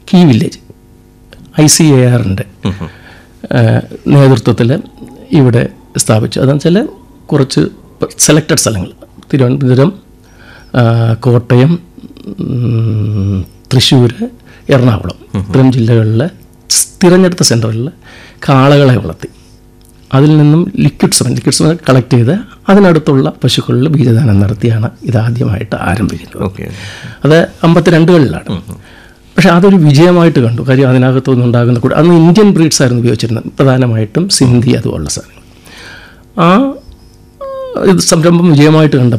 key village I C A ആറിൻ്റെ നേതൃത്വത്തിൽ ഇവിടെ സ്ഥാപിച്ചു അതെന്ന് വെച്ചാൽ കുറച്ച് സെലക്റ്റഡ് സ്ഥലങ്ങൾ തിരുവനന്തപുരം ആ, കോട്ടയം ഉം, തൃശ്ശൂർ എറണാകുളം ഇത്തരം ജില്ലകളിലെ സ് തിരഞ്ഞെടുത്ത സെൻറ്ററുകളിൽ കാളകളെ വളർത്തി അതിൽ നിന്നും liquid seven liquid seven collect ചെയ്ത് അതിനടുത്തുള്ള പശുക്കളിൽ ബീജദാനം നടത്തിയാണ് ഇതാദ്യമായിട്ട് ആരംഭിക്കുന്നത് ഓക്കെ അത് അമ്പത്തിരണ്ടുകളിലാണ് പക്ഷേ അതൊരു വിജയമായിട്ട് കണ്ടു കാര്യം അതിനകത്തുനിന്ന് ഉണ്ടാകുന്ന കൂടെ അന്ന് ഇന്ത്യൻ ബ്രീഡ്സ് ആയിരുന്നു ഉപയോഗിച്ചിരുന്നത് പ്രധാനമായിട്ടും സിന്ധി അതുപോലുള്ള സാധനങ്ങൾ ആ ഇത് സംരംഭം വിജയമായിട്ട് കണ്ടപ്പോൾ